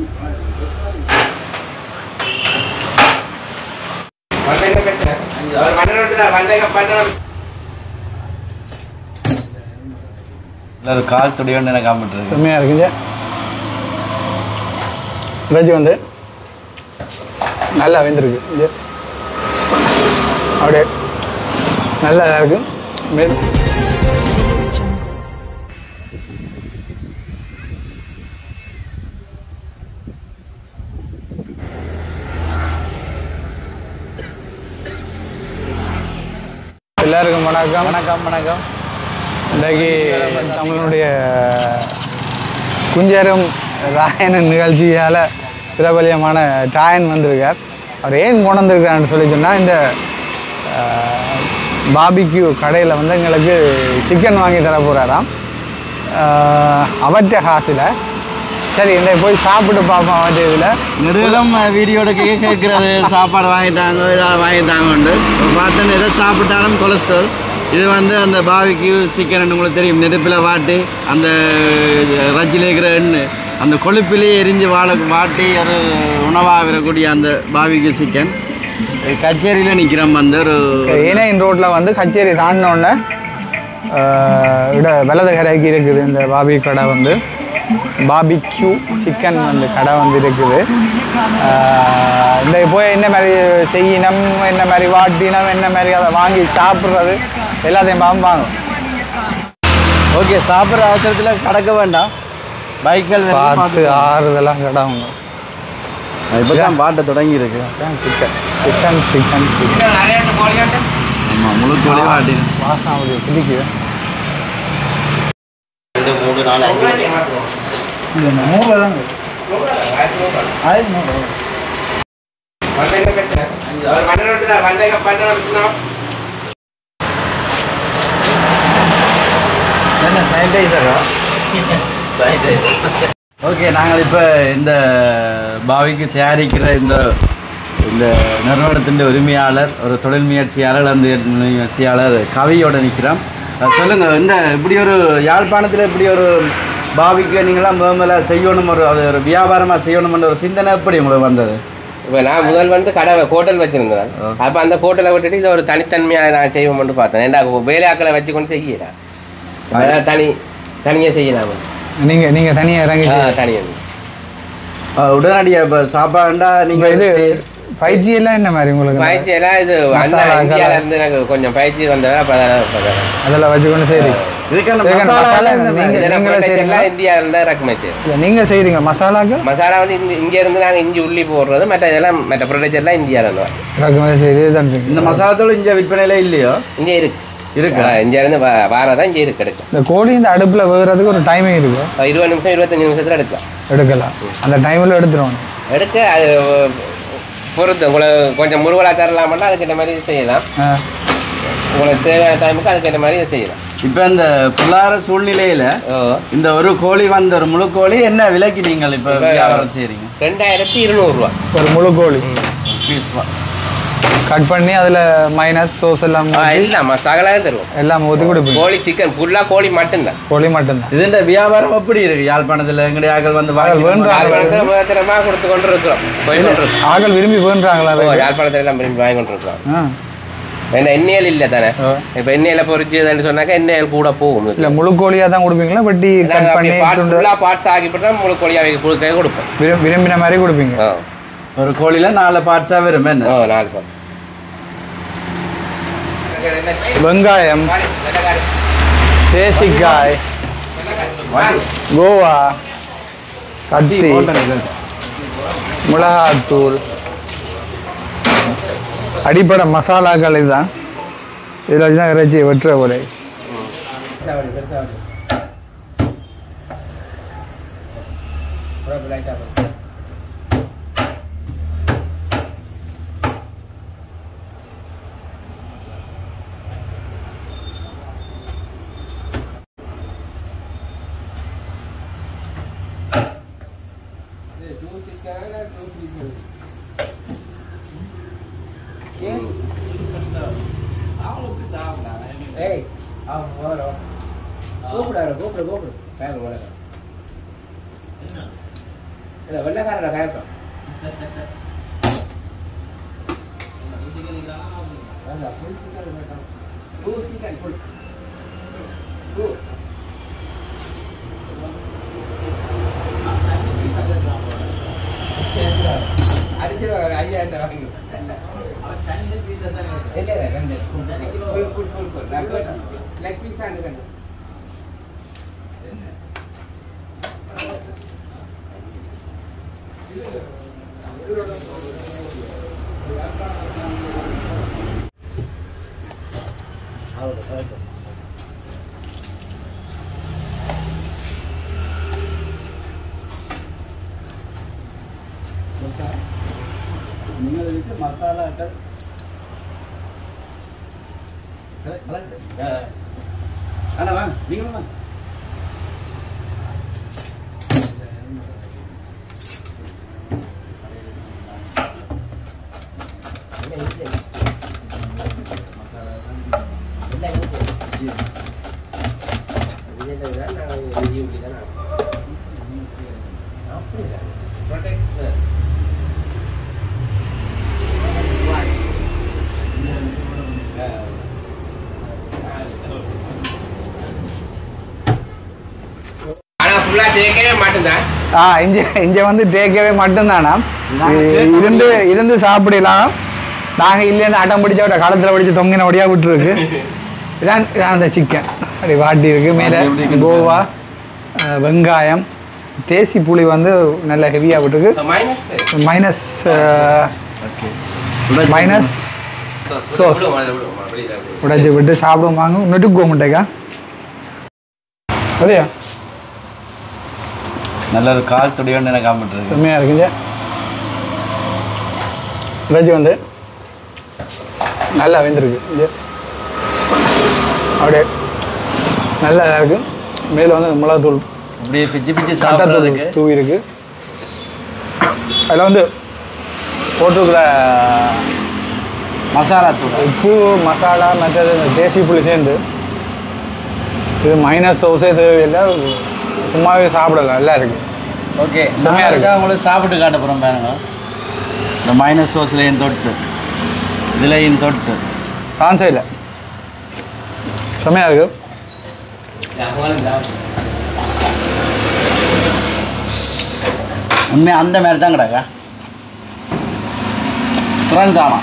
இல்லை ஒரு கால் துடியோன்னு எனக்கு காமிட்டுருக்கு செம்மையாக இருக்குங்க வெஜ் வந்து நல்லா வெந்திருக்கு இது அப்படியே நல்லா இதாக இருக்கு மெல் எல்லாருக்கும் வணக்கம் வணக்கம் வணக்கம் இன்றைக்கு தமிழனுடைய குஞ்சரும் ராயனன் நிகழ்ச்சியால் பிரபலியமான டாயன் வந்திருக்கார் அவர் ஏன் கொண்டு வந்திருக்காருன்னு சொல்லி சொன்னால் இந்த பாபிக்யூ கடையில் வந்து எங்களுக்கு சிக்கன் வாங்கி தர போகிறாராம் அவற்ற காசில் சரி இன்றைக்கு போய் சாப்பிட்டு பார்ப்போம் அவற்ற இதில் நெடுகலம் வீடியோட கேட்கறது சாப்பாடு வாங்கி தாங்க இதாக வாங்கி தாங்கண்டு பார்த்தோன்னு எதை சாப்பிட்டாலும் கொலஸ்ட்ரால் இது வந்து அந்த பாவிக்கு சிக்கன் உங்களுக்கு தெரியும் நெருப்பில் வாட்டி அந்த ரஜில் இருக்கிற எண்ணெய் அந்த கொழுப்பிலேயே எரிஞ்சு வாழ வாட்டி ஒரு உணவாக வரக்கூடிய அந்த பாவிக்கு சிக்கன் கச்சேரியில் நிற்கிறோம் வந்து ஒரு ஏனையின் ரோட்டில் வந்து கச்சேரி தாண்டினோடனே இட வலது கரைக்கு இருக்குது இந்த பாபி கடை வந்து பாபிக்யூ சிக்கன் வந்து கடை வந்து இருக்குது ஆஹ் இந்த போய் என்ன மாதிரி செய்யணும் என்ன மாதிரி வாட்டினம் என்ன மாதிரி அதை வாங்கி சாப்பிட்றது எல்லாத்தையும் பாம்பு வாங்கும் ஓகே சாப்பிட்ற அவசரத்தில் கடக்க வேண்டாம் பைக்கள் பார்த்து ஆறுதெல்லாம் கடை அவங்க இப்போ தான் பாட்டை தொடங்கி இருக்கு சிக்கன் சிக்கன் சிக்கன் சிக்கன் ஆமாம் முழு தொலை வாட்டி வாசம் அப்படி பிடிக்குது ரெண்டு மூணு நாலு அஞ்சு இந்த நூறில் தாங்க ஆயிரத்தி நூறு என்ன சானிடைசரா ஓகே நாங்கள் இப்போ இந்த பாவிக்கு தயாரிக்கிற இந்த இந்த நிறுவனத்தின் உரிமையாளர் ஒரு தொழில் முயற்சியாளர் அந்த முயற்சியாளர் கவியோட நிற்கிறோம் அஹ் சொல்லுங்க இந்த இப்படி ஒரு யாழ்ப்பாணத்தில் இப்படி ஒரு பாவிக்கு நீங்களாம் முதல் முதல்ல செய்யணும் ஒரு அது ஒரு வியாபாரமாக செய்யணும்ன்ற ஒரு சிந்தனை எப்படி உங்களுக்கு வந்தது இப்போ நான் முதல் வந்து கடை ஹோட்டல் வச்சிருந்தேன் ஆ. அப்போ அந்த ஹோட்டலை விட்டுட்டு இதை ஒரு தனித்தன்மையாக நான் செய்வோம்னு பார்த்தேன் ஏன்டா வேலையாக்களை வச்சு கொண்டு செய்யலாம் அதான் தனி தனியாக செய்யலாம் நீங்கள் நீங்கள் தனியாக இறங்கி ஆ தனியாக அஹ் உடனடியாக இப்போ சாப்பாடுண்டா நீங்கள் நீங்கள் இது பயிற்சி எல்லாம் என்ன மாதிரி உங்களுக்கு பயிற்சி எல்லாம் இது மசாலா அண்ணா கலர். இந்தியாவில் இருந்து எனக்கு கொஞ்சம் பயிற்சி வந்தவர் அப்போ அதெல்லாம் வச்சுக்கொண்டு சரி இதுக்கான இதுக்கான மசாலா மசாலா இந்த நீங்க- மாதிரி நீங்களே செய்றீங்களா? எல்லாம் இந்தியாவில் இருந்தால் இறக்குமே செய்யும் இல்லை நீங்கள் செய்கிறீங்க மசாலாக்கள் மசாலா வந்து இந்த இங்கே இருந்து நாங்கள் இஞ்சி உள்ளி போடுறது மற்ற இதெல்லாம் மற்ற ப்ரொடக்ட் எல்லாம் இந்தியாவில் இருந்து வரும். இறக்குமதி செய்து தான் இந்த மசாலாத்தூள் இங்கே விற்பனையில இல்லையோ இங்கே இருக்கு இருக்கு ஆ, இந்தியால இருந்து வா- வாரதான் இங்கே இருக்கு கிடைக்கும் இந்த கோழி இந்த அடுப்பில் வேகிறதுக்கு ஒரு டைமிங் இருக்கு இருபது நிமிஷம் இருபத்தஞ்சு நிமிஷத்தில் எடுக்கலாம் எடுக்கலாம் அந்த டைமில் எடுத்துருவோம் எடுக்க அது பொறுத்து உங்களுக்கு கொஞ்சம் முருகலா தரலாமன்னா அதுக்கேற்ற மாதிரி செய்யலாம் ஆ உங்களுக்கு தேவையான டைமுக்கு அதுக்கேற்ற மாதிரி இதை செய்யலாம் இப்போ இந்த பொருளாதார சூழ்நிலையில ஓ இந்த ஒரு கோழி வந்த ஒரு முழு கோழி என்ன விலைக்கு நீங்கள் இப்போ இப்ப- வியாபாரம் செய்றீங்க ரெண்டாயிரத்தி இருநூறுவா ஒரு முழு கோழி பீஸ் கட் பண்ணி அதில் மைனஸ் சோஸ் எல்லாம் ஊத்தி எல்லாம் சகலாக தருவோம் எல்லாம் ஊற்றி கொடுப்பீங்க கோழி சிக்கன் ஃபுல்லாக கோழி மட்டும்தான் கோழி மட்டும்தான் இதுன்ற வியாபாரம் எப்படி இருக்கு யாழ்ப்பாணத்தில் எங்களுடைய ஆக்கள் வந்து வாங்கி வேண்டாம். யாழ்ப்பாணத்தில் முதத்திரமாக கொடுத்து கொண்டு இருக்கிறோம் போய் கொண்டு இருக்கோம் ஆக்கள் விரும்பி வேண்டுறாங்களா ஓ யாழ்ப்பாணத்தில் எல்லாம் விரும்பி வாங்கி கொண்டு இருக்கிறோம் ஆ ஏன்னா எண்ணெயில் இல்லை தானே ஓ. இப்போ எண்ணெயில் பொறிச்சதுன்னு சொன்னாக்கா எண்ணெயில் கூட போகும் இல்லை முழு கோழியாக தான் கொடுப்பீங்களா வெட்டி கட் பண்ணி துண்டு ஃபுல்லாக பார்ட்ஸ் ஆகிப்பட்டா முழு கோழியாக கொடுக்க கொடுப்போம் விரும்- விரும்பின மாதிரி கொடுப்பீங்க ஆ ஒரு கோழியில நாலு பார்ட்ஸாக வரும் என்ன ஓ நாலு பேர் வெங்காயம் தேசிக்காய் கோவா கத்தி மிளகாத்தூள் அடிப்படை மசாலாக்கள் இதுதான் இதில் வச்சு தான் இறைச்சி வெட்டுற போல ஏய் அவன் வரும் கூப்பிடாரு கூப்பிடு கூப்பிடு பேங்க் வளர இல்ல வெள்ளைக்காரரை கேட்போம் அதான், full chicken வேண்டாம். Two chicken, full. Two. அடிச்சிருவாங்க ஐயா இந்த வாங்கி இல்ல இல்ல ரெண்டு full, full, full, full. நான் கேட்டேன். leg piece ஆண்டு கண்டு. നിങ്ങൾ ഇതിക്ക് മസാല ഒക്കെ അല്ല വാ നിങ്ങൾ വാ இல்ல, இல்ல. இல்ல, இல்ல. இதுல தான் நாங்க இஞ்சி உள்ளி தான் நாங்க. அப்படிதான். Protect the- ஆனா ஃபுல்லா தேக்கவே மாட்டேன் ஆ இங்க இங்க வந்து டேக்கவே மட்டும்தானா இ- இருந்து இருந்து சாப்பிடலாம் நாங்கள் இல்லைன்னு அடம் பிடிச்ச விட காலத்தில் பிடிச்சி தொங்கின ஒடியா விட்டுருக்கு இதான் இதான் அந்த சிக்கன் அப்படி வாட்டி இருக்கு மேலே வாட்டி எப்படி இருக்குன்னு கோவா அஹ், வெங்காயம் தேசி புளி வந்து நல்ல ஹெவியாக விட்டுருக்கு minus minus okay minus Sauce. உடைச்சி விட்டு சாப்பிடுவாங்க நெட்டுக்கு முட்டைக்கா அப்படியா நல்ல ஒரு கால் துடியோன்னு எனக்கு காமிட்டுருக்கு செம்மையாக இருக்குங்க இறைச்சி வந்து நல்லா வெந்திருக்கு இது அப்படியே நல்லா இதாக இருக்கு மேலே வந்து மிளகாத்தூள் இப்படியே பிச்சு பிச்சு சட்டத்தூள் சாப்பிட்றதுக்கு தூவி இருக்கு அதில் வந்து போட்டிருக்கிற மசாலா தூள் உப்பு மசாலா மற்றது இந்த தேசி புளி சேர்ந்து இது மைனஸ் சோஸே தேவையில்லை சும்மாவே சாப்பிடலாம் நல்லா இருக்கு ஓகே செம்மையா இருக்கு. நான் உங்களுக்கு சாப்பிட்டு காட்ட போகிறோம் பாருங்க இந்த மைனஸ் சோஸ்லையும் தொட்டு இதுலையும் தொட்டு டான்ஸே இல்லை செம்மையாக இருக்கு உண்மையாக அந்த மாதிரி தான் கிடக்கா புறங்காமா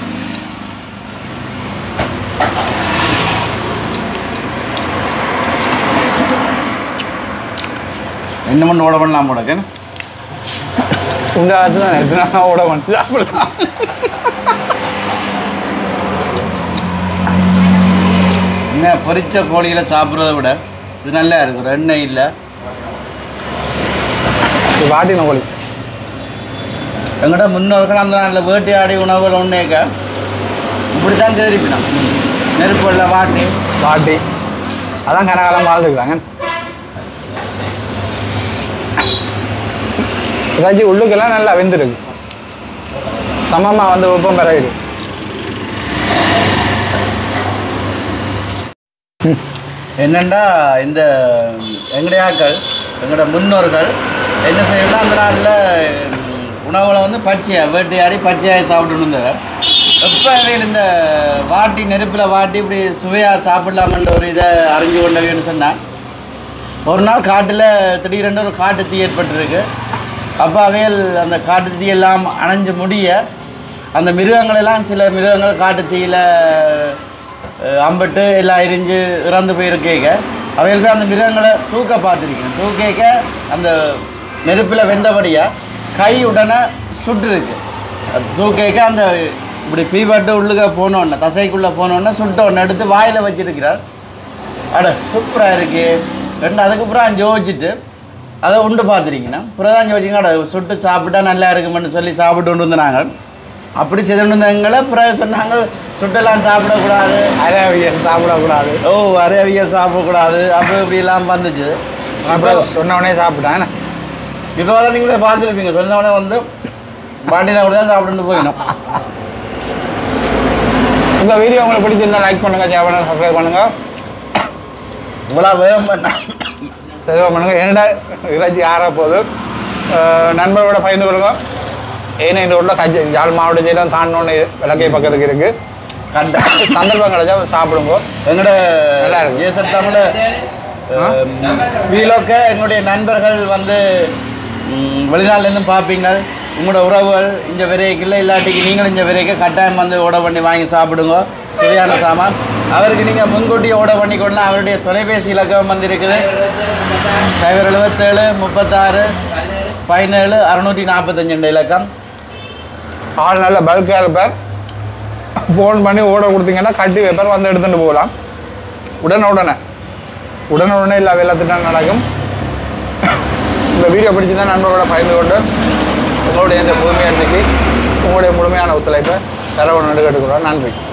என்ன பண்ண ஓட பண்ணலாம் போடக்கு உங்க ஆச்சு தான் எத்தனை நாள் ஓட வந்து சாப்பிடலாம் என்ன பொரிச்ச கோழிகளை சாப்பிட்றத விட இது நல்லா இருக்கு ஒரு எண்ணெய் இல்லை இது வாட்டின கோழி எங்கள்கிட்ட முன்னோர்கள் அந்த நாளில் வேட்டையாடி உணவுகள் ஒன்றேக்க இப்படி தான் தெரிப்பினோம் நெருப்புள்ள வாட்டி வாட்டி அதான் கனகாலம் வாழ்ந்துக்கிறாங்க ஏதாச்சும் உள்ளுக்கெல்லாம் நல்லா வெந்திருக்கு சமமாக வந்து வெப்பம் பெறவிடு என்னென்னா இந்த எங்கடையாக்கள் எங்களோட முன்னோர்கள் என்ன செய்யணும்னா அந்த நாளில் உணவுகளை வந்து பச்சையாக வேட்டையாடி பச்சையாக சாப்பிட்டுன்னு இருந்தவர் எப்போ அவையில் இந்த வாட்டி நெருப்பில் வாட்டி இப்படி சுவையாக சாப்பிடலாமன்ற ஒரு இதை அறிஞ்சு கொண்டவைன்னு சொன்னால் ஒரு நாள் காட்டில் திடீரென்று ஒரு காட்டு தீ ஏற்பட்டிருக்கு அப்போ அவைகள் அந்த காட்டு தீ எல்லாம் அணைஞ்சு முடிய அந்த மிருகங்கள் எல்லாம் சில மிருகங்கள் காட்டு தீயில அஹ், அம்பிட்டு எல்லாம் எரிஞ்சு இறந்து போயிருக்கேங்க அவைகள் போய் அந்த மிருகங்களை தூக்க பார்த்துருக்கேன் தூக்கேக்க அந்த நெருப்பில் வெந்தபடியாக கை உடனே சுட்டுருக்கு அது தூக்கேக்க அந்த இப்படி பீபட்டு உள்ளுக்க போனோடனே தசைக்குள்ளே போனோடனே சுட்ட ஒன்று எடுத்து வாயில் வச்சிருக்கிறார் அட சூப்பராக இருக்கு ரெண்டு அதுக்கப்புறம் யோசிச்சுட்டு அதை உண்டு பார்த்துருக்கீங்கன்னா அப்புறம் தான் யோசிச்சிங்க அட சுட்டு சாப்பிட்டா நல்லா இருக்குமென்னு சொல்லி சாப்பிட்டு கொண்டு வந்தாங்க அப்படி செய்து எங்களை பிறகு சொன்னாங்க சுட்டெல்லாம் சாப்பிடக்கூடாது அரைவியல் சாப்பிடக்கூடாது ஓ அரைவியல் சாப்பிடக்கூடாது அப்படி இப்படிலாம் வந்துச்சு அப்புறம் சொன்ன உடனே சாப்பிட்டேன் இப்போ தான் நீங்களே பார்த்துருப்பீங்க சொன்ன உடனே வந்து பாண்டியில் கூட தான் சாப்பிட்டு போயிடணும் இந்த வீடியோ உங்களுக்கு பிடிச்சிருந்தா லைக் பண்ணுங்க ஷேர் பண்ணுங்க சப்ஸ்கிரைப் பண்ணுங்க இவ்வளோ வேகம் பண்ணா சப்ஸ்கிரைப் பண்ணுங்க என்னடா இறைச்சி ஆற போகுது அஹ், நண்பர்களோட பகிர்ந்து கொள்ளுங்க ஏன்னா இந்த ஊரில் கஜ யாழ் மாவட்ட ஜெயிலும் தாண்டோன்னு விளக்கை பக்கத்துக்கு இருக்குது கண்ட சந்தர்ப்பம் கிடைச்சா சாப்பிடுங்க எங்களோட நல்லா இருக்கு. ஏசர் தமிழ் வீலோக்க எங்களுடைய நண்பர்கள் வந்து ம், வெளிநாட்டிலேருந்து பார்ப்பீங்க உங்களோட உறவுகள் இந்த விரைக்கில் இல்லாட்டிக்கு நீங்களும் இந்த விரைக்க கட்டாயம் வந்து ஓட பண்ணி வாங்கி சாப்பிடுங்க சுவையான சாமான் அவருக்கு நீங்கள் முன்கூட்டி ஓட பண்ணி கொள்ளலாம் அவருடைய தொலைபேசி இலக்கம் வந்து இருக்குது சைபர் எழுபத்தேழு முப்பத்தாறு பதினேழு அறுநூற்றி நாற்பத்தஞ்சு இலக்கம் ஆள் நல்ல பல்காக இருப்பார் ஃபோன் பண்ணி ஓட கொடுத்தீங்கன்னா கட்டி வைப்பார் வந்து எடுத்துகிட்டு போகலாம் உடனே உடனே உடனே உடனே எல்லா வெள்ளத்திட்டம் நடக்கும் இந்த வீடியோ பிடிச்சிருந்தா நண்பர்களோட பகிர்ந்து கொண்டு உங்களுடைய இந்த முழுமையான இன்னைக்கு உங்களுடைய முழுமையான ஒத்துழைப்பை தரவணும் கேட்டுக்கிறோம் நன்றி